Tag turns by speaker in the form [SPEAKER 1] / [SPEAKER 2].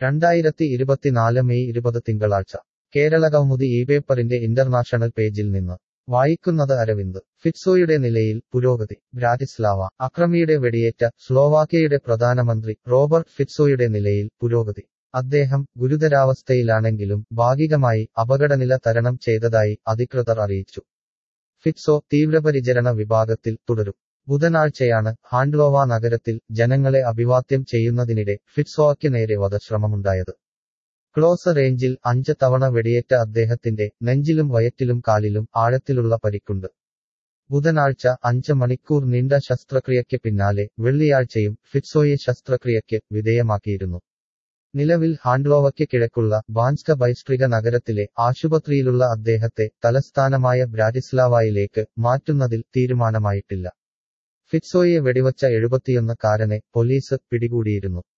[SPEAKER 1] രണ്ടായിരത്തി ഇരുപത്തിനാല് മെയ് ഇരുപത് തിങ്കളാഴ്ച കേരള കൗമുദി ഈ പേപ്പറിന്റെ ഇന്റർനാഷണൽ പേജിൽ നിന്ന് വായിക്കുന്നത് അരവിന്ദ് ഫിറ്റ്സോയുടെ നിലയിൽ പുരോഗതി ബ്രാറ്റിസ്ലാവ അക്രമിയുടെ വെടിയേറ്റ സ്ലോവാക്യയുടെ പ്രധാനമന്ത്രി റോബർട്ട് ഫിറ്റ്സോയുടെ നിലയിൽ പുരോഗതി അദ്ദേഹം ഗുരുതരാവസ്ഥയിലാണെങ്കിലും ഭാഗികമായി അപകടനില തരണം ചെയ്തതായി അധികൃതർ അറിയിച്ചു ഫിറ്റ്സോ തീവ്രപരിചരണ വിഭാഗത്തിൽ തുടരും ബുധനാഴ്ചയാണ് ഹാൻഡ്ലോവ നഗരത്തിൽ ജനങ്ങളെ അഭിവാദ്യം ചെയ്യുന്നതിനിടെ ഫിറ്റ്സോയ്ക്ക് നേരെ വധശ്രമമുണ്ടായത് ക്ലോസ് റേഞ്ചിൽ അഞ്ച് തവണ വെടിയേറ്റ അദ്ദേഹത്തിന്റെ നെഞ്ചിലും വയറ്റിലും കാലിലും ആഴത്തിലുള്ള പരിക്കുണ്ട് ബുധനാഴ്ച അഞ്ച് മണിക്കൂർ നീണ്ട ശസ്ത്രക്രിയയ്ക്ക് പിന്നാലെ വെള്ളിയാഴ്ചയും ഫിറ്റ്സോയെ ശസ്ത്രക്രിയയ്ക്ക് വിധേയമാക്കിയിരുന്നു നിലവിൽ ഹാൻഡ്ലോവയ്ക്ക് കിഴക്കുള്ള ബാൻസ്ക ബൈസ്ട്രിക നഗരത്തിലെ ആശുപത്രിയിലുള്ള അദ്ദേഹത്തെ തലസ്ഥാനമായ ബ്രാറ്റിസ്ലാവയിലേക്ക് മാറ്റുന്നതിൽ തീരുമാനമായിട്ടില്ല ഫിറ്റ്സോയെ വെടിവച്ച എഴുപത്തിയൊന്ന് കാരനെ പോലീസ് പിടികൂടിയിരുന്നു